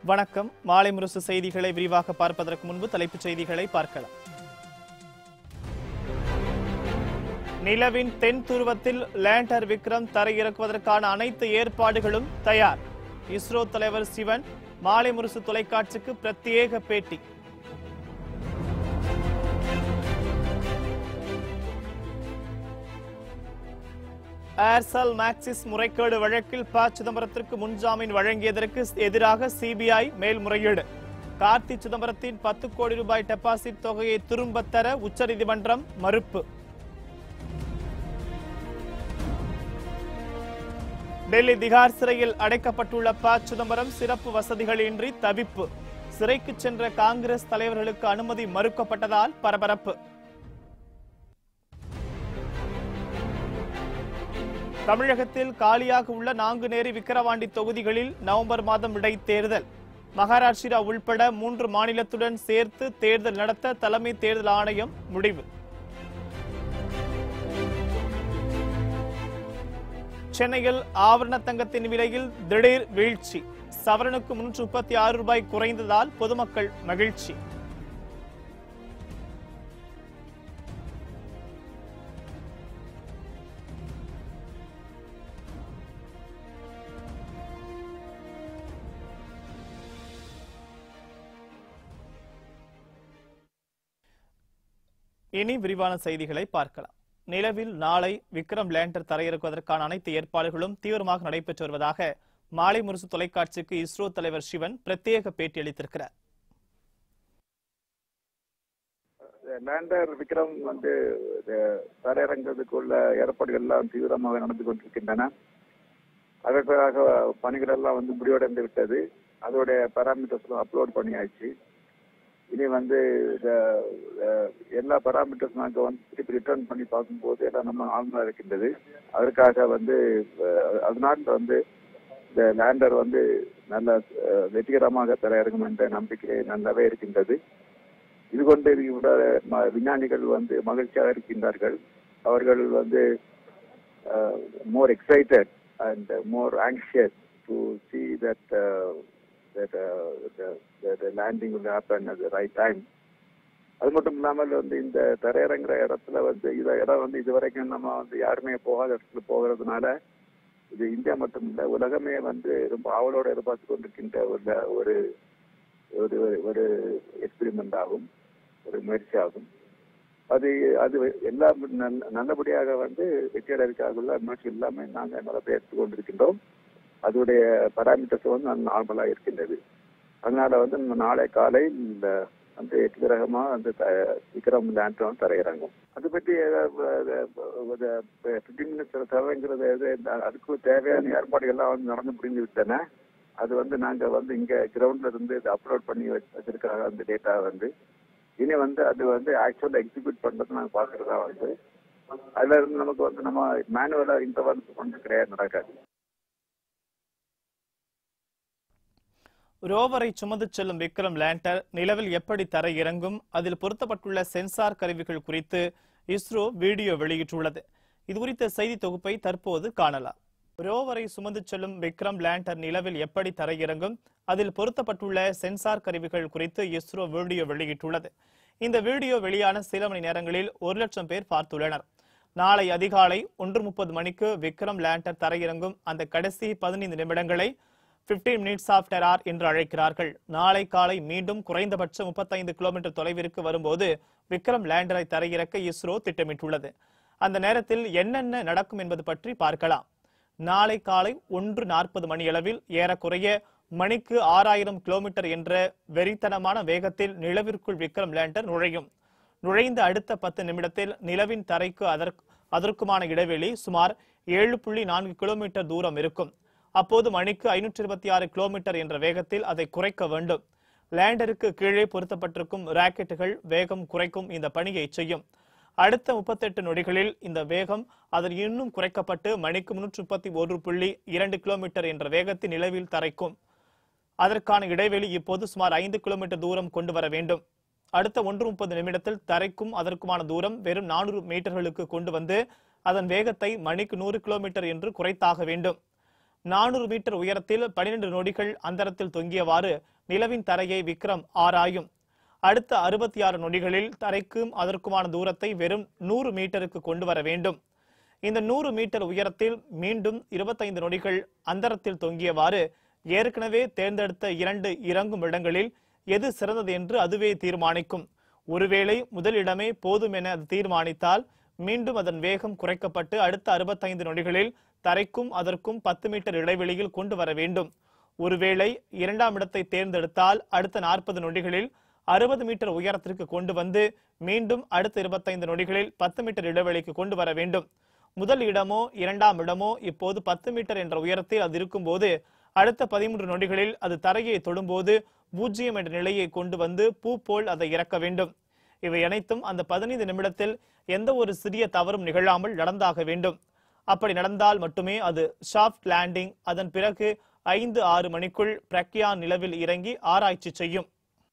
வணக்கம் மாலை முரசு செய்திகளை விரிவாக பார்ப்பதற்கு முன்பு தலைப்புச் செய்திகளை பார்க்கலாம் நிலவின் தென் துருவத்தில் லேண்டர் விக்ரம் தரையிறக்குவதற்கான அனைத்து ஏற்பாடுகளும் தயார் இஸ்ரோ தலைவர் சிவன் மாலை முரசு தொலைக்காட்சிக்கு பிரத்யேக பேட்டி ஏர்செல் மேக்சிஸ் முறைகேடு வழக்கில் ப சிதம்பரத்திற்கு முன்ஜாமீன் வழங்கியதற்கு எதிராக சிபிஐ மேல்முறையீடு கார்த்தி சிதம்பரத்தின் பத்து கோடி ரூபாய் டெபாசிட் தொகையை திரும்பத் தர உச்சநீதிமன்றம் மறுப்பு டெல்லி திகார் சிறையில் அடைக்கப்பட்டுள்ள ப சிதம்பரம் சிறப்பு வசதிகளின்றி தவிப்பு சிறைக்கு சென்ற காங்கிரஸ் தலைவர்களுக்கு அனுமதி மறுக்கப்பட்டதால் பரபரப்பு தமிழகத்தில் காலியாக உள்ள நாங்குநேரி விக்கிரவாண்டி தொகுதிகளில் நவம்பர் மாதம் இடைத்தேர்தல் மகாராஷ்டிரா உள்பட மூன்று மாநிலத்துடன் சேர்த்து தேர்தல் நடத்த தலைமை தேர்தல் ஆணையம் முடிவு சென்னையில் ஆபரண தங்கத்தின் விலையில் திடீர் வீழ்ச்சி சவரனுக்கு முன்னூற்று முப்பத்தி ஆறு ரூபாய் குறைந்ததால் பொதுமக்கள் மகிழ்ச்சி இனி விரிவான செய்திகளை பார்க்கலாம் நிலவில் நாளை விக்ரம் லேண்டர் தரையிறக்குவதற்கான அனைத்து ஏற்பாடுகளும் தீவிரமாக நடைபெற்று வருவதாக மாலை முரசு தொலைக்காட்சிக்கு இஸ்ரோ தலைவர் சிவன் பிரத்யேக பேட்டி அளித்திருக்கிறார் லேண்டர் விக்ரம் வந்து இது தரையிறங்கிறதுக்குள்ள ஏற்பாடுகள் எல்லாம் தீவிரமாக நடந்து கொண்டிருக்கின்றன அதற்காக பணிகள் எல்லாம் வந்து முடிவடைந்து விட்டது அதோடைய பேராமீட்டர்ஸ் அப்லோட் பண்ணியாச்சு இனி வந்து இந்த, அஹ், எல்லா பேராமீட்டர்ஸ் நாங்கள் வந்து திருப்பி ரிட்டர்ன் பண்ணி பார்க்கும்போது எல்லாம் நம்ம நார்மலாக இருக்கின்றது அதற்காக வந்து அஹ், அதனால வந்து இந்த லேண்டர் வந்து நல்ல அஹ், வெற்றிகரமாக தரையிறங்கும் என்ற நம்பிக்கை நல்லாவே இருக்கின்றது இது கொண்டு இவரோட ம- விஞ்ஞானிகள் வந்து மகிழ்ச்சியாக இருக்கின்றார்கள் அவர்கள் வந்து more excited and more anxious to see that that uh, the, the, the landing will happen at the right time. அது மட்டும் இல்லாமல் வந்து இந்த தரையிறங்குற இடத்துல வந்து இத இடம் வந்து இதுவரைக்கும் நம்ம வந்து யாருமே போகாத இடத்துல போகிறதுனால இது இந்தியா மட்டும் இல்ல உலகமே வந்து ரொம்ப ஆவலோட எதிர்பார்த்து கொண்டிருக்கின்ற ஒரு ஒரு ஒரு ஒரு எக்ஸ்பெரிமெண்ட் ஆகும் ஒரு முயற்சி ஆகும் அது அது எல்லாம் நல்ல- நல்லபடியாக வந்து வெற்றியடைவதற்காக உள்ள முயற்சி எல்லாமே நாங்கள் நல்லபடியாக எடுத்துக் கொண்டிருக்கின்றோம் அதோடைய பராமீட்டர்ஸ் வந்து நார்மலா இருக்கின்றது அதனால வந்து நம்ம நாளை காலை இந்த அந்த வெற்றிகரமா அந்த த- விக்ரம் லேண்டர் வந்து தரையிறங்கும் அதை பற்றி பிப்டீன் மினிட்ஸ் தேவைங்கிறது எது இந்த- அதுக்கு தேவையான ஏற்பாடுகள் எல்லாம் வந்து நடந்து முடிந்து விட்டன அது வந்து நாங்க வந்து இங்க கிரவுண்ட்ல இருந்து இதை அப்லோட் பண்ணி வச்சு- வச்சிருக்காங்க அந்த டேட்டா வந்து இனி வந்து அது வந்து ஆக்சுவலா எக்ஸிக்யூட் பண்றது நாங்க பாக்குறதா வந்து அதுல இருந்து நமக்கு வந்து நம்ம மேனுவலா இன்டர்வன்ஸ் பண்ண கிடையாது நடக்காது ரோவரை சுமந்து செல்லும் விக்ரம் லேண்டர் நிலவில் எப்படி தரை இறங்கும் அதில் பொருத்தப்பட்டுள்ள சென்சார் கருவிகள் குறித்து இஸ்ரோ வீடியோ வெளியிட்டுள்ளது இது குறித்த செய்தி தொகுப்பை தற்போது காணலாம் ரோவரை சுமந்து செல்லும் விக்ரம் லேண்டர் நிலவில் எப்படி தரை இறங்கும் அதில் பொருத்தப்பட்டுள்ள சென்சார் கருவிகள் குறித்து இஸ்ரோ வீடியோ வெளியிட்டுள்ளது இந்த வீடியோ வெளியான சில மணி நேரங்களில் ஒரு லட்சம் பேர் பார்த்துள்ளனர் நாளை அதிகாலை ஒன்று முப்பது மணிக்கு விக்ரம் லேண்டர் தரையிறங்கும் அந்த கடைசி பதினைந்து நிமிடங்களை 15 மினிட்ஸ் ஆஃப்டர் ஆர் என்று அழைக்கிறார்கள் நாளை காலை மீண்டும் குறைந்தபட்ச 35 கிலோமீட்டர் தொலைவிற்கு வரும்போது விக்ரம் லேண்டரை தரையிறக்க இஸ்ரோ திட்டமிட்டுள்ளது அந்த நேரத்தில் என்னென்ன நடக்கும் என்பது பற்றி பார்க்கலாம் நாளை காலை ஒன்று நாற்பது மணியளவில் ஏறக்குறைய மணிக்கு ஆறாயிரம் கிலோமீட்டர் என்ற வெறித்தனமான வேகத்தில் நிலவிற்குள் விக்ரம் லேண்டர் நுழையும் நுழைந்த அடுத்த பத்து நிமிடத்தில் நிலவின் தரைக்கு அதற்கு அதற்குமான இடைவெளி சுமார் ஏழு புள்ளி நான்கு கிலோமீட்டர் தூரம் இருக்கும் அப்போது மணிக்கு ஐநூற்றி இருபத்தி ஆறு கிலோமீட்டர் என்ற வேகத்தில் அதை குறைக்க வேண்டும் லேண்டருக்கு கீழே பொருத்தப்பட்டிருக்கும் ராக்கெட்டுகள் வேகம் குறைக்கும் இந்த பணியை செய்யும் அடுத்த முப்பத்தெட்டு நொடிகளில் இந்த வேகம் அதில் இன்னும் குறைக்கப்பட்டு மணிக்கு முன்னூற்றி முப்பத்தி ஒரு புள்ளி இரண்டு கிலோமீட்டர் என்ற வேகத்தில் நிலவில் தரைக்கும் அதற்கான இடைவெளி இப்போது சுமார் ஐந்து கிலோமீட்டர் தூரம் கொண்டு வர வேண்டும் அடுத்த ஒன்று முப்பது நிமிடத்தில் தரைக்கும் அதற்குமான தூரம் வெறும் நானூறு மீட்டர்களுக்கு கொண்டு வந்து அதன் வேகத்தை மணிக்கு நூறு கிலோமீட்டர் என்று குறைத்தாக வேண்டும் நானூறு மீட்டர் உயரத்தில் பனிரெண்டு நொடிகள் அந்தரத்தில் தொங்கியவாறு நிலவின் தரையை விக்ரம் ஆராயும் அடுத்த அறுபத்தி ஆறு நொடிகளில் தரைக்கும் அதற்குமான தூரத்தை வெறும் நூறு மீட்டருக்கு கொண்டு வர வேண்டும் இந்த நூறு மீட்டர் உயரத்தில் மீண்டும் இருபத்தைந்து நொடிகள் அந்தரத்தில் தொங்கியவாறு ஏற்கனவே தேர்ந்தெடுத்த இரண்டு இறங்கும் இடங்களில் எது சிறந்தது என்று அதுவே தீர்மானிக்கும் ஒருவேளை முதலிடமே போதும் என அது தீர்மானித்தால் மீண்டும் அதன் வேகம் குறைக்கப்பட்டு அடுத்த அறுபத்தைந்து நொடிகளில் தரைக்கும் அதற்கும் பத்து மீட்டர் இடைவெளியில் கொண்டு வர வேண்டும் ஒருவேளை இரண்டாம் இடத்தை தேர்ந்தெடுத்தால் அடுத்த நாற்பது நொடிகளில் அறுபது மீட்டர் உயரத்திற்கு கொண்டு வந்து மீண்டும் அடுத்த இருபத்தைந்து நொடிகளில் பத்து மீட்டர் இடைவெளிக்கு கொண்டு வர வேண்டும் முதல் இடமோ இரண்டாம் இடமோ இப்போது பத்து மீட்டர் என்ற உயரத்தில் அது இருக்கும்போது அடுத்த பதிமூன்று நொடிகளில் அது தரையை தொடும்போது பூஜ்ஜியம் என்ற நிலையை கொண்டு வந்து பூ போல் அதை இறக்க வேண்டும் இவை அனைத்தும் அந்த பதினைந்து நிமிடத்தில் எந்த ஒரு சிறிய தவறும் நிகழாமல் நடந்தாக வேண்டும் அப்படி நடந்தால் மட்டுமே அது சாஃப்ட் லேண்டிங் அதன் பிறகு ஐந்து ஆறு மணிக்குள் பிரக்யான் நிலவில் இறங்கி ஆராய்ச்சி செய்யும்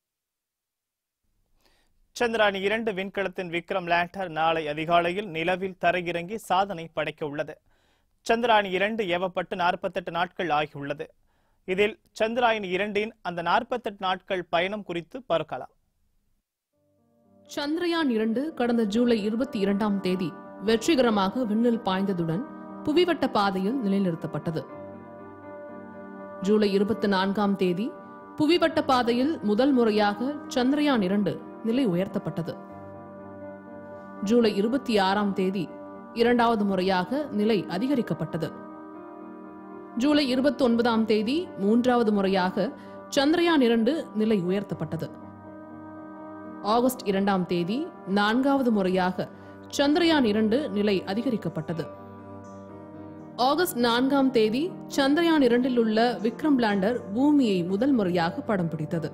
சந்திராயன் இரண்டு விண்கலத்தின் விக்ரம் லேண்டர் நாளை அதிகாலையில் நிலவில் தரையிறங்கி சாதனை படைக்க உள்ளது சந்திராயன் இரண்டு ஏவப்பட்டு நாற்பத்தெட்டு நாட்கள் ஆகியுள்ளது இதில் சந்திராயன் இரண்டின் அந்த நாற்பத்தெட்டு நாட்கள் பயணம் குறித்து பார்க்கலாம் சந்திரயான் இரண்டு கடந்த ஜூலை இருபத்தி இரண்டாம் தேதி வெற்றிகரமாக விண்ணில் பாய்ந்ததுடன் புவிவட்ட பாதையில் நிலைநிறுத்தப்பட்டது ஜூலை இருபத்தி நான்காம் தேதி புவிவட்ட பாதையில் முதல் முறையாக சந்திரயான் இரண்டு நிலை உயர்த்தப்பட்டது ஜூலை இருபத்தி ஆறாம் தேதி இரண்டாவது முறையாக நிலை அதிகரிக்கப்பட்டது ஜூலை இருபத்தி ஒன்பதாம் தேதி மூன்றாவது முறையாக சந்திரயான் இரண்டு நிலை உயர்த்தப்பட்டது ஆகஸ்ட் இரண்டாம் தேதி நான்காவது முறையாக சந்திரயான் இரண்டு நிலை அதிகரிக்கப்பட்டது ஆகஸ்ட் நான்காம் தேதி சந்திரயான் இரண்டில் உள்ள விக்ரம் லேண்டர் பூமியை முதல் முறையாக படம் பிடித்தது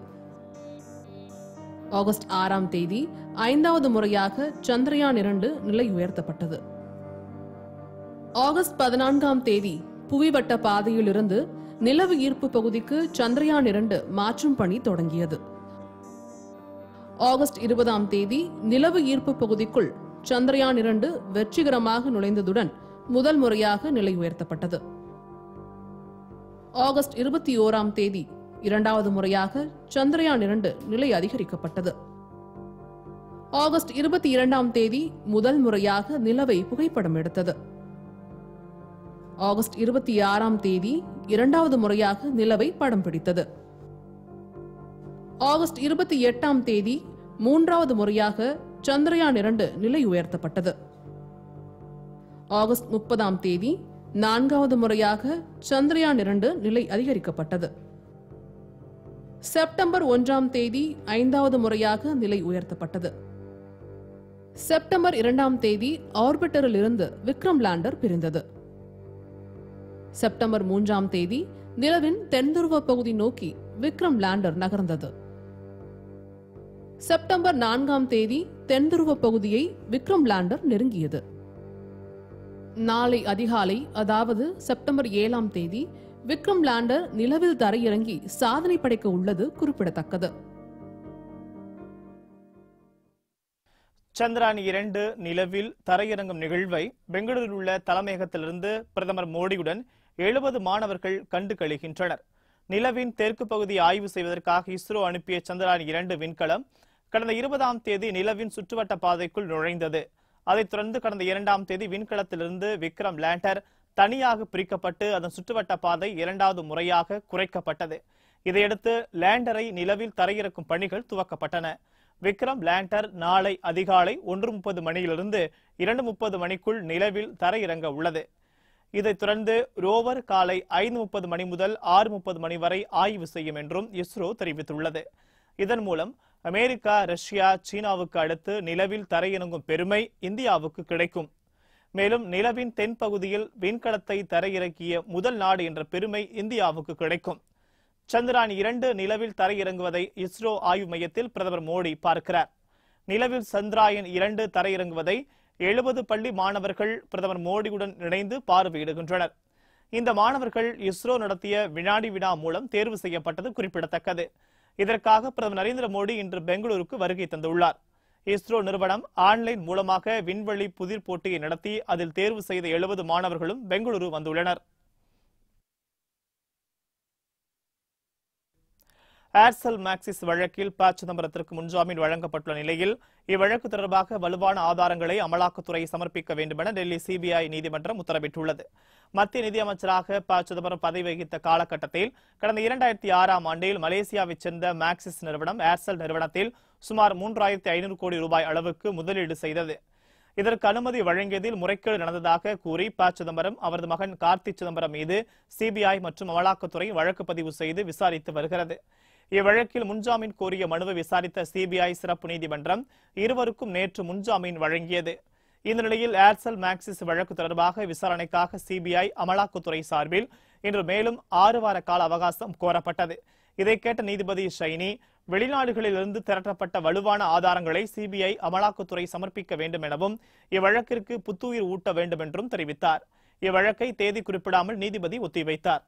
ஆகஸ்ட் ஆறாம் தேதி ஐந்தாவது முறையாக சந்திரயான் இரண்டு நிலை உயர்த்தப்பட்டது ஆகஸ்ட் பதினான்காம் தேதி புவிவட்ட பாதையிலிருந்து நிலவு ஈர்ப்பு பகுதிக்கு சந்திரயான் இரண்டு மாற்றும் பணி தொடங்கியது ஆகஸ்ட் இருபதாம் தேதி நிலவு ஈர்ப்பு பகுதிக்குள் சந்திரயான் இரண்டு வெற்றிகரமாக நுழைந்ததுடன் முதல் முறையாக நிலை உயர்த்தப்பட்டது ஆகஸ்ட் இருபத்தி ஓராம் தேதி இரண்டாவது முறையாக சந்திரயான் இரண்டு நிலை அதிகரிக்கப்பட்டது ஆகஸ்ட் இருபத்தி இரண்டாம் தேதி முதல் முறையாக நிலவை புகைப்படம் எடுத்தது ஆகஸ்ட் இருபத்தி ஆறாம் தேதி இரண்டாவது முறையாக நிலவை படம் பிடித்தது ஆகஸ்ட் இருபத்தி எட்டாம் தேதி மூன்றாவது முறையாக சந்திரயான் இரண்டு நிலை உயர்த்தப்பட்டது ஆகஸ்ட் முப்பதாம் தேதி நான்காவது முறையாக சந்திரயான் இரண்டு நிலை அதிகரிக்கப்பட்டது செப்டம்பர் ஒன்றாம் தேதி ஐந்தாவது முறையாக நிலை உயர்த்தப்பட்டது செப்டம்பர் இரண்டாம் தேதி ஆர்பிட்டரில் இருந்து விக்ரம் லேண்டர் பிரிந்தது செப்டம்பர் மூன்றாம் தேதி நிலவின் தென்துருவ பகுதி நோக்கி விக்ரம் லேண்டர் நகர்ந்தது செப்டம்பர் நான்காம் தேதி தென்துருவ பகுதியை விக்ரம் லேண்டர் நெருங்கியது நாளை அதிகாலை அதாவது செப்டம்பர் ஏழாம் தேதி விக்ரம் லேண்டர் நிலவில் தரையிறங்கி சாதனை படைக்க உள்ளது குறிப்பிடத்தக்கது சந்திராயன் இரண்டு நிலவில் தரையிறங்கும் நிகழ்வை பெங்களூரில் உள்ள தலைமையகத்திலிருந்து பிரதமர் மோடியுடன் எழுபது மாணவர்கள் கண்டு கழிகின்றனர் நிலவின் தெற்கு பகுதியை ஆய்வு செய்வதற்காக இஸ்ரோ அனுப்பிய சந்திராயன் இரண்டு விண்கலம் கடந்த இருபதாம் தேதி நிலவின் சுற்றுவட்ட பாதைக்குள் நுழைந்தது அதைத் தொடர்ந்து கடந்த இரண்டாம் தேதி விண்கலத்திலிருந்து விக்ரம் லேண்டர் தனியாக பிரிக்கப்பட்டு அதன் சுற்றுவட்ட பாதை இரண்டாவது முறையாக குறைக்கப்பட்டது இதையடுத்து லேண்டரை நிலவில் தரையிறக்கும் பணிகள் துவக்கப்பட்டன விக்ரம் லேண்டர் நாளை அதிகாலை ஒன்று முப்பது மணியிலிருந்து இரண்டு முப்பது மணிக்குள் நிலவில் தரையிறங்க உள்ளது இதைத் தொடர்ந்து ரோவர் காலை ஐந்து முப்பது மணி முதல் ஆறு முப்பது மணி வரை ஆய்வு செய்யும் என்றும் இஸ்ரோ தெரிவித்துள்ளது இதன் மூலம் அமெரிக்கா ரஷ்யா சீனாவுக்கு அடுத்து நிலவில் தரையிறங்கும் பெருமை இந்தியாவுக்கு கிடைக்கும் மேலும் நிலவின் தென்பகுதியில் விண்கலத்தை தரையிறக்கிய முதல் நாடு என்ற பெருமை இந்தியாவுக்கு கிடைக்கும் சந்திராயன் இரண்டு நிலவில் தரையிறங்குவதை இஸ்ரோ ஆய்வு மையத்தில் பிரதமர் மோடி பார்க்கிறார் நிலவில் சந்திராயன் இரண்டு தரையிறங்குவதை எழுபது பள்ளி மாணவர்கள் பிரதமர் மோடியுடன் இணைந்து பார்வையிடுகின்றனர் இந்த மாணவர்கள் இஸ்ரோ நடத்திய வினாடி வினா மூலம் தேர்வு செய்யப்பட்டது குறிப்பிடத்தக்கது இதற்காக பிரதமர் நரேந்திர மோடி இன்று பெங்களூருக்கு வருகை தந்துள்ளார் இஸ்ரோ நிறுவனம் ஆன்லைன் மூலமாக விண்வெளி புதிர் போட்டியை நடத்தி அதில் தேர்வு செய்த எழுபது மாணவர்களும் பெங்களூரு வந்துள்ளனர் ஏர்செல் மேக்சிஸ் வழக்கில் ப சிதம்பரத்திற்கு முன்ஜாமீன் வழங்கப்பட்டுள்ள நிலையில் இவ்வழக்கு தொடர்பாக வலுவான ஆதாரங்களை அமலாக்கத்துறை சமர்ப்பிக்க வேண்டுமென டெல்லி சிபிஐ நீதிமன்றம் உத்தரவிட்டுள்ளது மத்திய நிதியமைச்சராக ப சிதம்பரம் பதவி வகித்த காலகட்டத்தில் கடந்த இரண்டாயிரத்தி ஆறாம் ஆண்டில் மலேசியாவைச் சேர்ந்த மேக்சிஸ் நிறுவனம் ஏர்செல் நிறுவனத்தில் சுமார் மூன்றாயிரத்தி ஐநூறு கோடி ரூபாய் அளவுக்கு முதலீடு செய்தது இதற்கு அனுமதி வழங்கியதில் முறைகேடு நடந்ததாக கூறி ப சிதம்பரம் அவரது மகன் கார்த்தி சிதம்பரம் மீது சிபிஐ மற்றும் அமலாக்கத்துறை வழக்கு பதிவு செய்து விசாரித்து வருகிறது இவ்வழக்கில் முன்ஜாமீன் கோரிய மனுவை விசாரித்த சிபிஐ சிறப்பு நீதிமன்றம் இருவருக்கும் நேற்று முன்ஜாமீன் வழங்கியது இந்த நிலையில் ஏர்செல் மேக்சிஸ் வழக்கு தொடர்பாக விசாரணைக்காக சிபிஐ அமலாக்கத்துறை சார்பில் இன்று மேலும் ஆறு வார கால அவகாசம் கோரப்பட்டது இதை கேட்ட நீதிபதி ஷைனி வெளிநாடுகளிலிருந்து திரட்டப்பட்ட வலுவான ஆதாரங்களை சிபிஐ அமலாக்கத்துறை சமர்ப்பிக்க வேண்டும் எனவும் இவ்வழக்கிற்கு புத்துயிர் ஊட்ட வேண்டும் என்றும் தெரிவித்தார் இவ்வழக்கை தேதி குறிப்பிடாமல் நீதிபதி ஒத்திவைத்தார்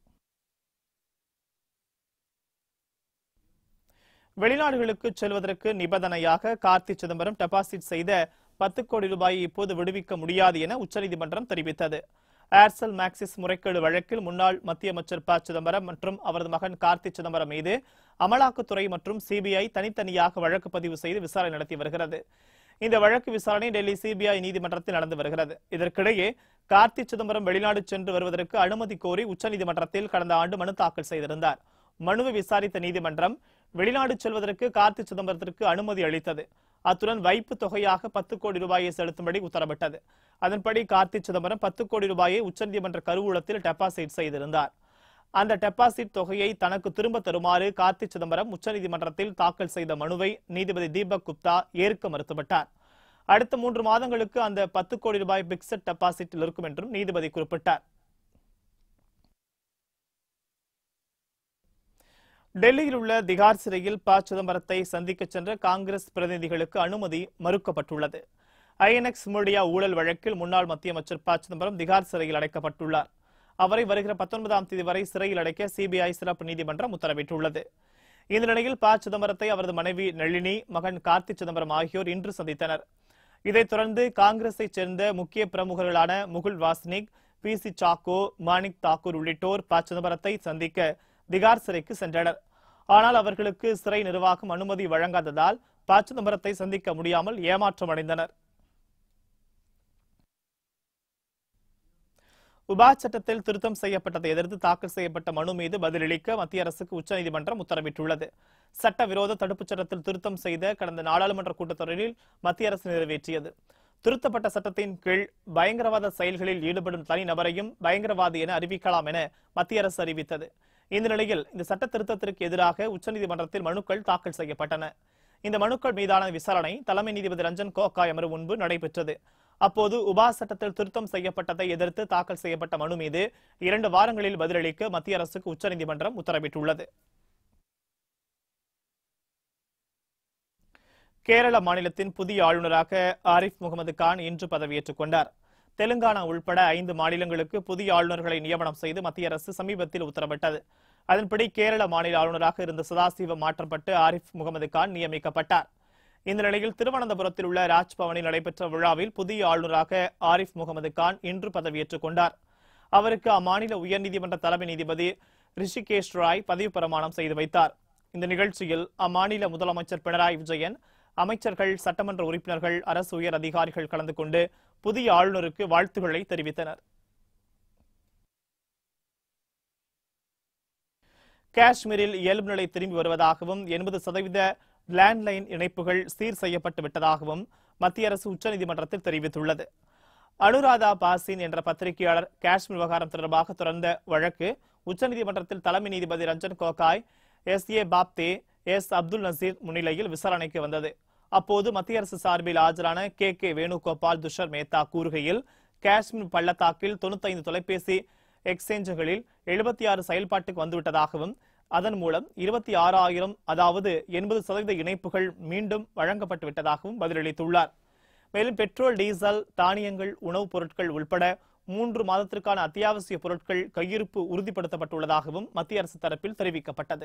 வெளிநாடுகளுக்கு செல்வதற்கு நிபந்தனையாக கார்த்தி சிதம்பரம் டெபாசிட் செய்த பத்து கோடி ரூபாயை இப்போது விடுவிக்க முடியாது என உச்சநீதிமன்றம் தெரிவித்தது ஏர்செல் மேக்சிஸ் முறைகேடு வழக்கில் முன்னாள் மத்திய அமைச்சர் ப சிதம்பரம் மற்றும் அவரது மகன் கார்த்தி சிதம்பரம் மீது அமலாக்கத்துறை மற்றும் சிபிஐ தனித்தனியாக வழக்கு பதிவு செய்து விசாரணை நடத்தி வருகிறது இந்த வழக்கு விசாரணை டெல்லி சிபிஐ நீதிமன்றத்தில் நடந்து வருகிறது இதற்கிடையே கார்த்தி சிதம்பரம் வெளிநாடு சென்று வருவதற்கு அனுமதி கோரி உச்சநீதிமன்றத்தில் கடந்த ஆண்டு மனு தாக்கல் செய்திருந்தார் மனுவை விசாரித்த நீதிமன்றம் வெளிநாடு செல்வதற்கு கார்த்தி சிதம்பரத்திற்கு அனுமதி அளித்தது அத்துடன் வைப்பு தொகையாக பத்து கோடி ரூபாயை செலுத்தும்படி உத்தரவிட்டது அதன்படி கார்த்தி சிதம்பரம் பத்து கோடி ரூபாயை உச்சநீதிமன்ற கருவூலத்தில் டெபாசிட் செய்திருந்தார் அந்த டெபாசிட் தொகையை தனக்கு திரும்ப தருமாறு கார்த்தி சிதம்பரம் உச்சநீதிமன்றத்தில் தாக்கல் செய்த மனுவை நீதிபதி தீபக் குப்தா ஏற்க மறுத்துவிட்டார் அடுத்த மூன்று மாதங்களுக்கு அந்த பத்து கோடி ரூபாய் பிக்சட் டெபாசிட்டில் இருக்கும் என்றும் நீதிபதி குறிப்பிட்டார் டெல்லியில் உள்ள திகார் சிறையில் ப சிதம்பரத்தை சந்திக்க சென்ற காங்கிரஸ் பிரதிநிதிகளுக்கு அனுமதி மறுக்கப்பட்டுள்ளது ஐஎன்எக்ஸ் மீடியா ஊழல் வழக்கில் முன்னாள் மத்திய அமைச்சர் ப சிதம்பரம் திகார் சிறையில் அடைக்கப்பட்டுள்ளார் அவரை வருகிற பத்தொன்பதாம் தேதி வரை சிறையில் அடைக்க சிபிஐ சிறப்பு நீதிமன்றம் உத்தரவிட்டுள்ளது இந்த நிலையில் ப சிதம்பரத்தை அவரது மனைவி நளினி மகன் கார்த்தி சிதம்பரம் ஆகியோர் இன்று சந்தித்தனர் இதைத் தொடர்ந்து காங்கிரஸைச் சேர்ந்த முக்கிய பிரமுகர்களான முகுல் வாஸ்னிக் பி சி சாக்கோ மாணிக் தாக்கூர் உள்ளிட்டோர் ப சிதம்பரத்தை சந்திக்க திகார் சிறைக்கு சென்றனர் ஆனால் அவர்களுக்கு சிறை நிர்வாகம் அனுமதி வழங்காததால் ப சிதம்பரத்தை சந்திக்க முடியாமல் ஏமாற்றமடைந்தனர் உபா சட்டத்தில் திருத்தம் செய்யப்பட்டதை எதிர்த்து தாக்கல் செய்யப்பட்ட மனு மீது பதிலளிக்க மத்திய அரசுக்கு உச்சநீதிமன்றம் உத்தரவிட்டுள்ளது சட்டவிரோத தடுப்புச் சட்டத்தில் திருத்தம் செய்த கடந்த நாடாளுமன்ற கூட்டத்தொடரில் மத்திய அரசு நிறைவேற்றியது திருத்தப்பட்ட சட்டத்தின் கீழ் பயங்கரவாத செயல்களில் ஈடுபடும் தனிநபரையும் பயங்கரவாதி என அறிவிக்கலாம் என மத்திய அரசு அறிவித்தது இந்த நிலையில் இந்த சட்ட திருத்தத்திற்கு எதிராக உச்சநீதிமன்றத்தில் மனுக்கள் தாக்கல் செய்யப்பட்டன இந்த மனுக்கள் மீதான விசாரணை தலைமை நீதிபதி ரஞ்சன் கோகாய் அமர்வு முன்பு நடைபெற்றது அப்போது உபா சட்டத்தில் திருத்தம் செய்யப்பட்டதை எதிர்த்து தாக்கல் செய்யப்பட்ட மனு மீது இரண்டு வாரங்களில் பதிலளிக்க மத்திய அரசுக்கு உச்சநீதிமன்றம் உத்தரவிட்டுள்ளது கேரள மாநிலத்தின் புதிய ஆளுநராக ஆரிஃப் முகமது கான் இன்று பதவியேற்றுக் கொண்டார் தெலுங்கானா உள்பட ஐந்து மாநிலங்களுக்கு புதிய ஆளுநர்களை நியமனம் செய்து மத்திய அரசு சமீபத்தில் உத்தரவிட்டது அதன்படி கேரள மாநில ஆளுநராக இருந்த சதாசிவம் மாற்றப்பட்டு ஆரிஃப் முகமது கான் நியமிக்கப்பட்டார் இந்த நிலையில் திருவனந்தபுரத்தில் உள்ள ராஜ்பவனில் நடைபெற்ற விழாவில் புதிய ஆளுநராக ஆரிஃப் முகமது கான் இன்று பதவியேற்றுக் கொண்டார் அவருக்கு அம்மாநில உயர்நீதிமன்ற தலைமை நீதிபதி ரிஷிகேஷ் ராய் பதவி பிரமாணம் செய்து வைத்தார் இந்த நிகழ்ச்சியில் அம்மாநில முதலமைச்சர் பினராயி விஜயன் அமைச்சர்கள் சட்டமன்ற உறுப்பினர்கள் அரசு உயர் அதிகாரிகள் கலந்து கொண்டு புதிய ஆளுநருக்கு வாழ்த்துக்களை தெரிவித்தனர் காஷ்மீரில் இயல்பு நிலை திரும்பி வருவதாகவும் எண்பது சதவீத லேண்ட்லைன் இணைப்புகள் சீர் செய்யப்பட்டு விட்டதாகவும் மத்திய அரசு உச்சநீதிமன்றத்தில் தெரிவித்துள்ளது அனுராதா பாசின் என்ற பத்திரிகையாளர் காஷ்மீர் விவகாரம் தொடர்பாக தொடர்ந்த வழக்கு உச்சநீதிமன்றத்தில் தலைமை நீதிபதி Ranjan Gogoi S A Bobde S Abdul Nazeer முன்னிலையில் விசாரணைக்கு வந்தது அப்போது மத்திய அரசு சார்பில் ஆஜரான கே கே வேணுகோபால் துஷர் மேத்தா கூறுகையில் காஷ்மீர் பள்ளத்தாக்கில் தொண்ணூத்தைந்து தொலைபேசி எக்ஸ்சேஞ்சுகளில் எழுபத்தி ஆறு செயல்பாட்டுக்கு வந்துவிட்டதாகவும் அதன் மூலம் இருபத்தி ஆறாயிரம் அதாவது எண்பது சதவீத இணைப்புகள் மீண்டும் வழங்கப்பட்டு விட்டதாகவும் பதிலளித்துள்ளார் மேலும் பெட்ரோல் டீசல் தானியங்கள் உணவுப் பொருட்கள் உள்பட மூன்று மாதத்திற்கான அத்தியாவசிய பொருட்கள் கையிருப்பு உறுதிப்படுத்தப்பட்டுள்ளதாகவும் மத்திய அரசு தரப்பில் தெரிவிக்கப்பட்டது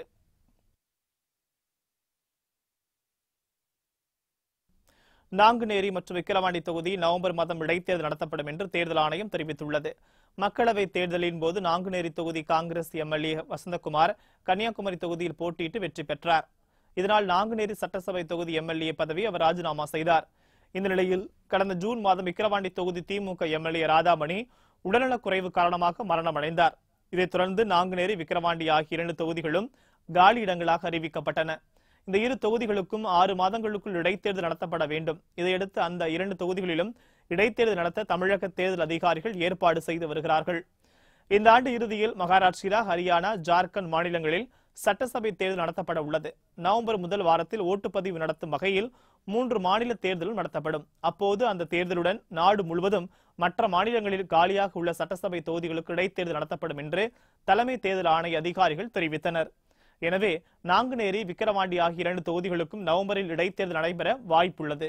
நாங்குநேரி மற்றும் விக்கிரவாண்டி தொகுதி நவம்பர் மாதம் இடைத்தேர்தல் நடத்தப்படும் என்று தேர்தல் ஆணையம் தெரிவித்துள்ளது மக்களவை தேர்தலின் போது நாங்குநேரி தொகுதி காங்கிரஸ் எம்எல்ஏ வசந்தகுமார் கன்னியாகுமரி தொகுதியில் போட்டியிட்டு வெற்றி பெற்றார் இதனால் நாங்குநேரி சட்டசபை தொகுதி எம்எல்ஏ பதவி அவர் ராஜினாமா செய்தார் இந்த நிலையில் கடந்த ஜூன் மாதம் விக்கிரவாண்டி தொகுதி திமுக எம்எல்ஏ ராதாமணி உடல்நலக் குறைவு காரணமாக மரணமடைந்தார் இதைத் தொடர்ந்து நாங்குநேரி விக்கிரவாண்டி ஆகிய இரண்டு தொகுதிகளும் காலி இடங்களாக அறிவிக்கப்பட்டன இந்த இரு தொகுதிகளுக்கும் ஆறு மாதங்களுக்குள் இடைத்தேர்தல் நடத்தப்பட வேண்டும் இதையடுத்து அந்த இரண்டு தொகுதிகளிலும் இடைத்தேர்தல் நடத்த தமிழக தேர்தல் அதிகாரிகள் ஏற்பாடு செய்து வருகிறார்கள் இந்த ஆண்டு இறுதியில் மகாராஷ்டிரா ஹரியானா ஜார்க்கண்ட் மாநிலங்களில் சட்டசபை தேர்தல் நடத்தப்பட உள்ளது நவம்பர் முதல் வாரத்தில் ஓட்டுப்பதிவு நடத்தும் வகையில் மூன்று மாநில தேர்தலும் நடத்தப்படும் அப்போது அந்த தேர்தலுடன் நாடு முழுவதும் மற்ற மாநிலங்களில் காலியாக உள்ள சட்டசபை தொகுதிகளுக்கு இடைத்தேர்தல் நடத்தப்படும் என்று தலைமை தேர்தல் ஆணைய அதிகாரிகள் தெரிவித்தனர் எனவே நாங்குநேரி விக்கிரவாண்டி ஆகிய இரண்டு தொகுதிகளுக்கும் நவம்பரில் இடைத்தேர்தல் நடைபெற வாய்ப்புள்ளது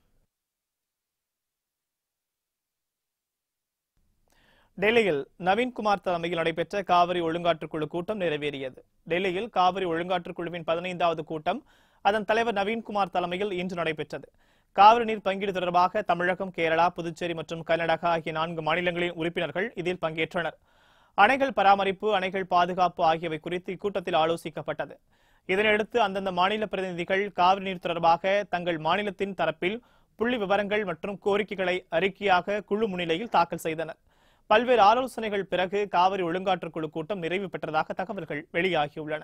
டெல்லியில் நவீன்குமார் தலைமையில் நடைபெற்ற காவிரி ஒழுங்காற்றுக்குழு கூட்டம் நிறைவேறியது டெல்லியில் காவிரி ஒழுங்காற்றுக்குழுவின் பதினைந்தாவது கூட்டம் அதன் தலைவர் நவீன்குமார் தலைமையில் இன்று நடைபெற்றது காவிரி நீர் பங்கீடு தொடர்பாக தமிழகம் கேரளா புதுச்சேரி மற்றும் கர்நாடகா ஆகிய நான்கு மாநிலங்களின் உறுப்பினர்கள் இதில் பங்கேற்றனர் அணைகள் பராமரிப்பு அணைகள் பாதுகாப்பு ஆகியவை குறித்து இக்கூட்டத்தில் ஆலோசிக்கப்பட்டது இதனையடுத்து அந்தந்த மாநில பிரதிநிதிகள் காவிரி நீர் தொடர்பாக தங்கள் மாநிலத்தின் தரப்பில் புள்ளி விவரங்கள் மற்றும் கோரிக்கைகளை அறிக்கையாக குழு முன்னிலையில் தாக்கல் செய்தனர் பல்வேறு ஆலோசனைகள் பிறகு காவிரி ஒழுங்காற்றுக்குழு கூட்டம் நிறைவு பெற்றதாக தகவல்கள் வெளியாகியுள்ளன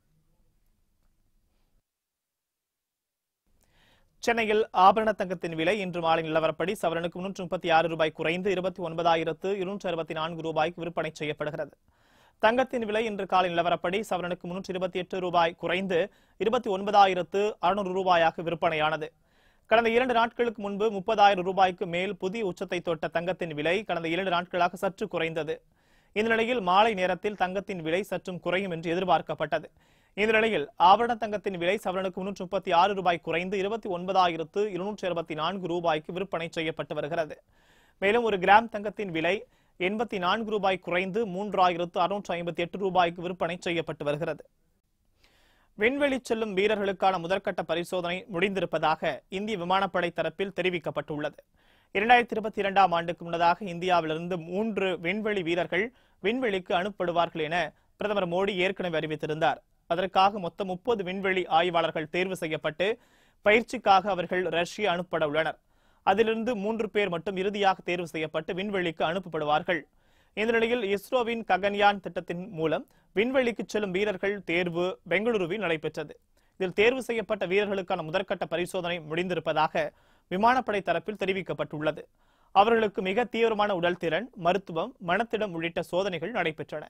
சென்னையில் ஆபரண தங்கத்தின் விலை இன்று மாலை நிலவரப்படி சவரனுக்கு முன்னூற்று முப்பத்தி ஆறு ரூபாய் குறைந்து இருபத்தி ஒன்பதாயிரத்து இருநூற்று அறுபத்தி நான்கு ரூபாய்க்கு விற்பனை செய்யப்படுகிறது தங்கத்தின் விலை இன்று காலை நிலவரப்படி சவரனுக்கு முன்னூற்று இருபத்தி எட்டு ரூபாய் குறைந்து இருபத்தி ஒன்பதாயிரத்து அறுநூறு ரூபாயாக விற்பனையானது கடந்த இரண்டு நாட்களுக்கு முன்பு முப்பதாயிரம் ரூபாய்க்கு மேல் புதிய உச்சத்தை தொட்ட தங்கத்தின் விலை கடந்த இரண்டு நாட்களாக சற்று குறைந்தது இந்த நிலையில் மாலை நேரத்தில் தங்கத்தின் விலை சற்றும் குறையும் என்று எதிர்பார்க்கப்பட்டது இந்த நிலையில் ஆபரண தங்கத்தின் விலை சவரனுக்கு முன்னூற்று முப்பத்தி ஆறு ரூபாய் குறைந்து இருபத்தி ஒன்பதாயிரத்து இருநூற்றி அறுபத்தி நான்கு ரூபாய்க்கு விற்பனை செய்யப்பட்டு வருகிறது மேலும் ஒரு கிராம் தங்கத்தின் விலை எண்பத்தி நான்கு ரூபாய் குறைந்து மூன்றாயிரத்து அறுநூற்று ஐம்பத்தி எட்டு ரூபாய்க்கு விற்பனை செய்யப்பட்டு வருகிறது விண்வெளி செல்லும் வீரர்களுக்கான முதற்கட்ட பரிசோதனை முடிந்திருப்பதாக இந்திய விமானப்படை தரப்பில் தெரிவிக்கப்பட்டுள்ளது இரண்டாயிரத்தி இருபத்தி இரண்டாம் ஆண்டுக்கு முன்னதாக இந்தியாவிலிருந்து மூன்று விண்வெளி வீரர்கள் விண்வெளிக்கு அனுப்பப்படுவார்கள் என பிரதமர் மோடி ஏற்கனவே அறிவித்திருந்தார் அதற்காக மொத்தம் முப்பது விண்வெளி ஆய்வாளர்கள் தேர்வு செய்யப்பட்டு பயிற்சிக்காக அவர்கள் ரஷ்யா அனுப்பப்பட உள்ளனர் அதிலிருந்து மூன்று பேர் மட்டும் இறுதியாக தேர்வு செய்யப்பட்டு விண்வெளிக்கு அனுப்பப்படுவார்கள் இந்த நிலையில் இஸ்ரோவின் ககன்யான் திட்டத்தின் மூலம் விண்வெளிக்கு செல்லும் வீரர்கள் தேர்வு பெங்களூருவில் நடைபெற்றது இதில் தேர்வு செய்யப்பட்ட வீரர்களுக்கான முதற்கட்ட பரிசோதனை முடிந்திருப்பதாக விமானப்படை தரப்பில் தெரிவிக்கப்பட்டுள்ளது அவர்களுக்கு மிக தீவிரமான உடல் திறன் மருத்துவம் மனத்திடம் உள்ளிட்ட சோதனைகள் நடைபெற்றன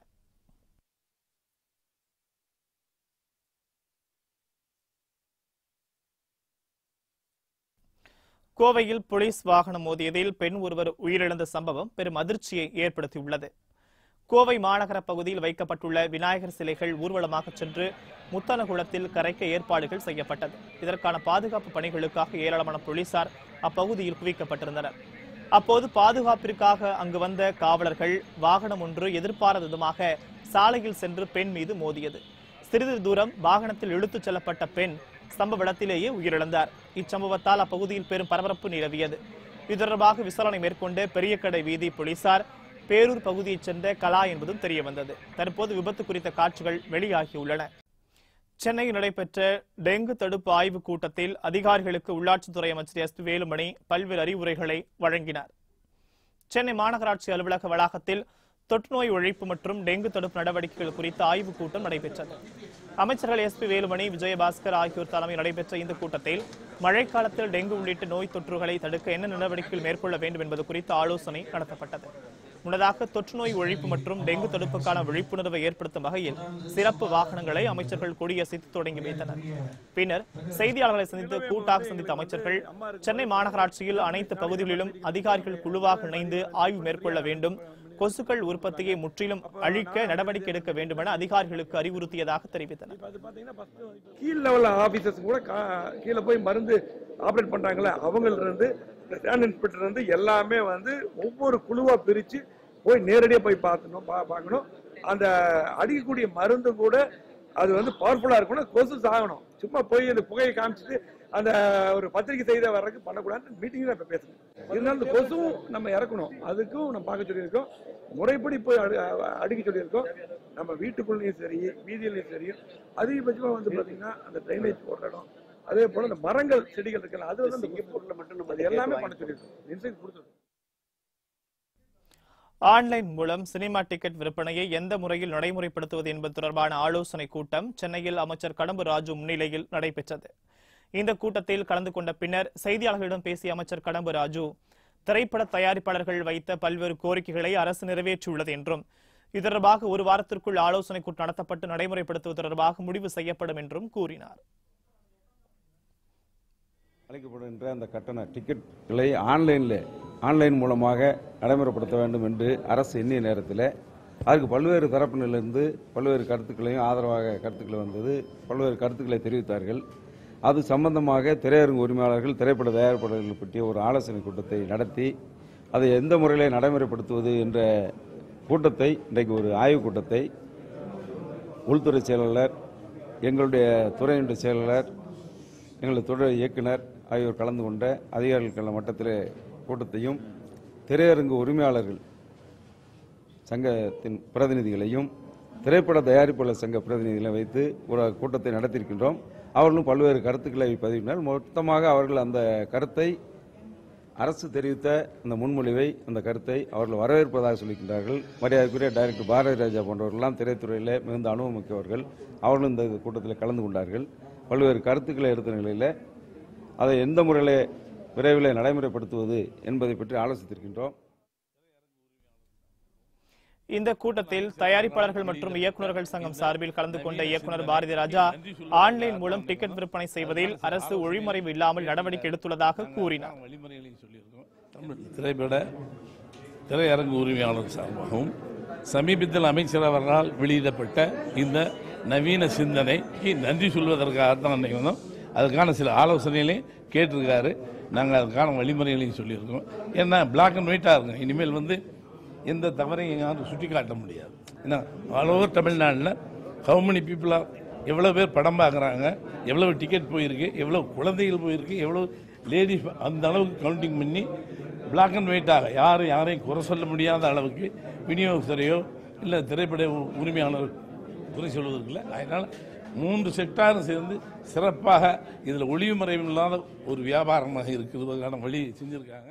கோவையில் போலீஸ் வாகனம் மோதியதில் பெண் ஒருவர் உயிரிழந்த சம்பவம் பெரும் அதிர்ச்சியை ஏற்படுத்தியுள்ளது கோவை மாநகர பகுதியில் வைக்கப்பட்டுள்ள விநாயகர் சிலைகள் ஊர்வலமாக சென்று முத்தனகுளத்தில் கரைக்க ஏற்பாடுகள் செய்யப்பட்டது இதற்கான பாதுகாப்பு பணிகளுக்காக ஏராளமான போலீசார் அப்பகுதியில் குவிக்கப்பட்டிருந்தனர் அப்போது பாதுகாப்பிற்காக அங்கு வந்த காவலர்கள் வாகனம் ஒன்று எதிர்பாராத விதமாக சாலையில் சென்று பெண் மீது மோதியது சிறிது தூரம் வாகனத்தில் இழுத்துச் செல்லப்பட்ட பெண் சம்பவ இடத்திலேயே உயிரிழந்தார் இச்சம்பவத்தால் அப்பகுதியில் பெரும் பரபரப்பு நிலவியது இது தொடர்பாக விசாரணை மேற்கொண்ட பெரியக்கடை வீதி போலீசார் பேரூர் பகுதியைச் சேர்ந்த கலா என்பதும் தெரிய வந்தது தற்போது விபத்து குறித்த காட்சிகள் வெளியாகியுள்ளன சென்னையில் நடைபெற்ற டெங்கு தடுப்பு ஆய்வுக் கூட்டத்தில் அதிகாரிகளுக்கு உள்ளாட்சித்துறை அமைச்சர் எஸ் பி வேலுமணி பல்வேறு அறிவுரைகளை வழங்கினார் சென்னை மாநகராட்சி அலுவலக வளாகத்தில் தொற்றுநோய் ஒழிப்பு மற்றும் டெங்கு தடுப்பு நடவடிக்கைகள் குறித்த ஆய்வுக் கூட்டம் நடைபெற்றது அமைச்சர்கள் எஸ் பி வேலுமணி விஜயபாஸ்கர் ஆகியோர் தலைமையில் நடைபெற்ற இந்த கூட்டத்தில் மழைக்காலத்தில் டெங்கு உள்ளிட்ட நோய் தொற்றுகளை தடுக்க என்ன நடவடிக்கைகள் மேற்கொள்ள வேண்டும் என்பது குறித்து ஆலோசனை நடத்தப்பட்டது முன்னதாக தொற்றுநோய் ஒழிப்பு மற்றும் டெங்கு தடுப்புக்கான விழிப்புணர்வை ஏற்படுத்தும் வகையில் சிறப்பு வாகனங்களை அமைச்சர்கள் கொடியசைத்து தொடங்கி வைத்தனர் பின்னர் செய்தியாளர்களை சந்தித்து கூட்டாக சந்தித்த அமைச்சர்கள் சென்னை மாநகராட்சியில் அனைத்து பகுதிகளிலும் அதிகாரிகள் குழுவாக இணைந்து ஆய்வு மேற்கொள்ள வேண்டும் கொசுக்கள் உற்பத்தியை முற்றிலும் அழிக்க நடவடிக்கை எடுக்க வேண்டும் என அதிகாரிகளுக்கு அறிவுறுத்தியதாக தெரிவித்தனர் கீழ் லெவல் ஆபீசர்ஸ் கூட கா- கீழே போய் மருந்து ஆப்ரேட் பண்றாங்கல்ல அவங்கள்ட்ட இருந்து ஸ்டாண்ட் இன்ஸ்பெக்டர் இருந்து எல்லாமே வந்து ஒவ்வொரு குழுவா பிரிச்சு போய் நேரடியா போய் பார்க்கணும் பா- பார்க்கணும் அந்த அடிக்கக்கூடிய மருந்து கூட அது வந்து பவர்ஃபுல்லா இருக்கணும் கொசு சாகணும் சும்மா போய் அந்த புகையை காமிச்சிட்டு அந்த ஒரு பத்திரிகை செய்த வர்றதுக்கு பண்ணக்கூடாது மீட்டிங் தான் இப்ப பேசணும் இருந்தாலும் இந்த கொசுவும் நம்ம இறக்கணும் அதுக்கும் நம்ம பார்க்க சொல்லியிருக்கோம் முறைப்படி போய் அடு- அடுக்க சொல்லியிருக்கோம் நம்ம வீட்டுக்குள்ளேயும் சரி வீதியிலையும் சரி அதிகபட்சமா வந்து பாத்தீங்கன்னா அந்த ட்ரைனேஜ் போடுற இடம் அதே போல இந்த மரங்கள் செடிகள் இருக்குல்ல அது வந்து அந்த சிங்கப்பூர்ல மட்டும் நம்ம அது எல்லாமே பண்ண சொல்லியிருக்கோம் இன்சைட் கொடுத்துருக்கோம் ஆன்லைன் மூலம் சினிமா டிக்கெட் விற்பனையை எந்த முறையில் நடைமுறைப்படுத்துவது என்பது தொடர்பான ஆலோசனை கூட்டம் சென்னையில் அமைச்சர் கடம்பு ராஜு முன்னிலையில் நடைபெற்றது இந்த கூட்டத்தில் கலந்து கொண்ட பின்னர் செய்தியாளர்களிடம் பேசிய அமைச்சர் கடம்பு ராஜு திரைப்பட தயாரிப்பாளர்கள் வைத்த பல்வேறு கோரிக்கைகளை அரசு நிறைவேற்றியுள்ளது என்றும் இது தொடர்பாக ஒரு வாரத்திற்குள் ஆலோசனை கூட்டம் நடத்தப்பட்டு நடைமுறைப்படுத்துவது தொடர்பாக முடிவு செய்யப்படும் என்றும் கூறினார் அளிக்கப்படுகின்ற அந்த கட்டண டிக்கெட்டுகளை ஆன்லைனில் ஆன்லைன் மூலமாக நடைமுறைப்படுத்த வேண்டும் என்று அரசு எண்ணிய நேரத்தில் அதுக்கு பல்வேறு தரப்பினரிலிருந்து பல்வேறு கருத்துக்களையும் ஆதரவாக கருத்துக்களை வந்தது பல்வேறு கருத்துக்களை தெரிவித்தார்கள் அது சம்பந்தமாக திரையரங்கு உரிமையாளர்கள் திரைப்பட தயாரிப்பாளர்கள் பற்றிய ஒரு ஆலோசனை கூட்டத்தை நடத்தி அதை எந்த முறையில் நடைமுறைப்படுத்துவது என்ற கூட்டத்தை இன்றைக்கு ஒரு ஆய்வுக் கூட்டத்தை உள்துறை செயலாளர் எங்களுடைய துறையினுடைய செயலாளர் எங்களது துறை இயக்குனர் ஆகியோர் கலந்து கொண்ட அதிகாரிகள் மட்டத்தில் கூட்டத்தையும் திரையரங்கு உரிமையாளர்கள் சங்கத்தின் பிரதிநிதிகளையும் திரைப்பட தயாரிப்பாளர் சங்க பிரதிநிதிகளை வைத்து ஒரு கூட்டத்தை நடத்தியிருக்கின்றோம் அவர்களும் பல்வேறு கருத்துக்களை பதிவிட்டார் மொத்தமாக அவர்கள் அந்த கருத்தை அரசு தெரிவித்த அந்த முன்மொழிவை அந்த கருத்தை அவர்கள் வரவேற்பதாக சொல்லிக்கின்றார்கள் மரியாதைக்குரிய டைரக்டர் பாரதி ராஜா போன்றவர்கள்லாம் திரைத்துறையில் மிகுந்த அனுபவம் மிக்கவர்கள் அவர்களும் இந்த கூட்டத்தில் கலந்து கொண்டார்கள் பல்வேறு கருத்துக்களை எடுத்த நிலையில் அதை எந்த முறையில் விரைவில் நடைமுறைப்படுத்துவது என்பதை பற்றி ஆலோசித்திருக்கின்றோம் இந்த கூட்டத்தில் தயாரிப்பாளர்கள் மற்றும் இயக்குநர்கள் சங்கம் சார்பில் கலந்து கொண்ட இயக்குனர் பாரதி ராஜா ஆன்லைன் மூலம் டிக்கெட் விற்பனை செய்வதில் அரசு ஒளிமறைவு இல்லாமல் நடவடிக்கை எடுத்துள்ளதாக கூறினார் வழிமுறைகளையும் சொல்லியிருக்கோம் தமிழ் திரைப்பட திரையரங்கு உரிமையாளர் சார்பாகவும் சமீபத்தில் அமைச்சர் அவர்களால் வெளியிடப்பட்ட இந்த நவீன சிந்தனைக்கு நன்றி சொல்வதற்காக தான் அன்னைக்கு வந்தோம் அதுக்கான சில ஆலோசனைகளையும் கேட்டிருக்காரு நாங்கள் அதுக்கான வழிமுறைகளையும் சொல்லியிருக்கோம் ஏன்னா பிளாக் அண்ட் ஒயிட்டாக இருக்கும் இனிமேல் வந்து எந்த தவறையும் யாரும் சுட்டி காட்ட முடியாது ஏன்னா ஆல் ஓவர் தமிழ்நாட்டில் ஹவு many people are எவ்வளோ பேர் படம் பார்க்குறாங்க எவ்வளவு டிக்கெட் போயிருக்கு எவ்வளோ குழந்தைகள் போயிருக்கு எவ்வளோ லேடிஸ் அந்த அளவுக்கு கவுண்டிங் பண்ணி பிளாக் அண்ட் ஒயிட்டாக யாரும் யாரையும் குறை சொல்ல முடியாத அளவுக்கு விநியோகஸ்தரையோ இல்லை திரைப்பட உ- உரிமையாளர் குறை சொல்வதற்கில்ல அதனால் மூன்று செக்டாரும் சேர்ந்து சிறப்பாக இதில் ஒளிவு மறைவு இல்லாத ஒரு வியாபாரமாக இருக்கிறதுக்கான வழி செஞ்சுருக்காங்க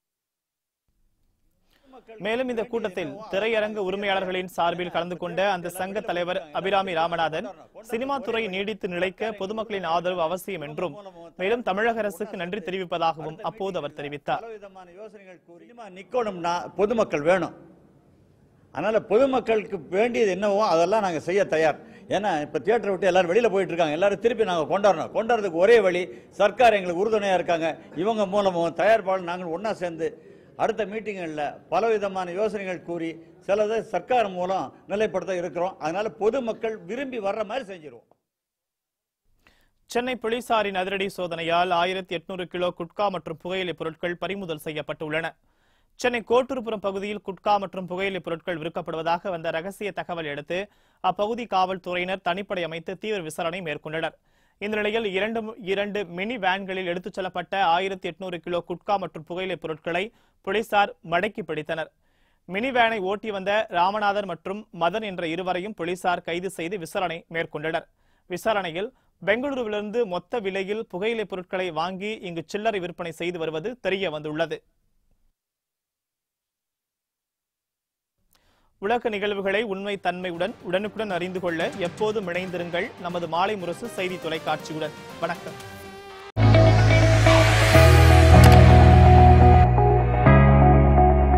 மேலும் இந்த கூட்டத்தில் திரையரங்கு உரிமையாளர்களின் சார்பில் கலந்து கொண்ட அந்த சங்க தலைவர் அபிராமி ராமநாதன் சினிமா துறை நீடித்து நிலைக்க பொதுமக்களின் ஆதரவு அவசியம் என்றும் மேலும் தமிழக அரசுக்கு நன்றி தெரிவிப்பதாகவும் அப்போது அவர் தெரிவித்தார் பலவிதமான யோசனைகள் கூறி சினிமா நிக்கணும்னா பொதுமக்கள் வேணும் அதனால பொதுமக்களுக்கு வேண்டியது என்னவோ அதெல்லாம் நாங்கள் செய்ய தயார் ஏன்னா இப்போ தியேட்டரை விட்டு எல்லாரும் வெளியில் போயிட்டு இருக்காங்க எல்லாரும் திருப்பி நாங்கள் கொண்டாடணும் கொண்டாடுறதுக்கு ஒரே வழி சர்க்கார் எங்களுக்கு உறுதுணையாக இருக்காங்க இவங்க மூலமும் தயாரிப்பாளர் நாங்கள் ஒன்றா சேர்ந்து அடுத்த மீட்டிங்களில் பலவிதமான யோசனைகள் கூறி சிலதை சர்க்கார் மூலம் நிலைப்படுத்த இருக்கிறோம் அதனால பொதுமக்கள் விரும்பி வர்ற மாதிரி செஞ்சிருவோம் சென்னை போலீசாரின் அதிரடி சோதனையால் ஆயிரத்தி எட்நூறு கிலோ குட்கா மற்றும் புகையிலை பொருட்கள் பறிமுதல் செய்யப்பட்டுள்ளன சென்னை கோட்டூர்புரம் பகுதியில் குட்கா மற்றும் புகையிலை பொருட்கள் விற்கப்படுவதாக வந்த ரகசிய தகவல் அடுத்து அப்பகுதி காவல்துறையினர் தனிப்படை அமைத்து தீவிர விசாரணை மேற்கொண்டனர் இந்த நிலையில் இரண்டு இரண்டு மினி வேன்களில் எடுத்துச் செல்லப்பட்ட ஆயிரத்தி எட்நூறு கிலோ குட்கா மற்றும் புகையிலை பொருட்களை போலீசார் மடக்கி பிடித்தனர் மினி வேனை ஓட்டி வந்த ராமநாதன் மற்றும் மதன் என்ற இருவரையும் போலீசார் கைது செய்து விசாரணை மேற்கொண்டனர் விசாரணையில் பெங்களூருவிலிருந்து மொத்த விலையில் புகையிலை பொருட்களை வாங்கி இங்கு சில்லறை விற்பனை செய்து வருவது தெரிய வந்துள்ளது உலக நிகழ்வுகளை உண்மை தன்மையுடன் உடனுக்குடன் அறிந்து கொள்ள எப்போதும் இணைந்திருங்கள் நமது மாலை முரசு செய்தி தொலைக்காட்சியுடன் வணக்கம்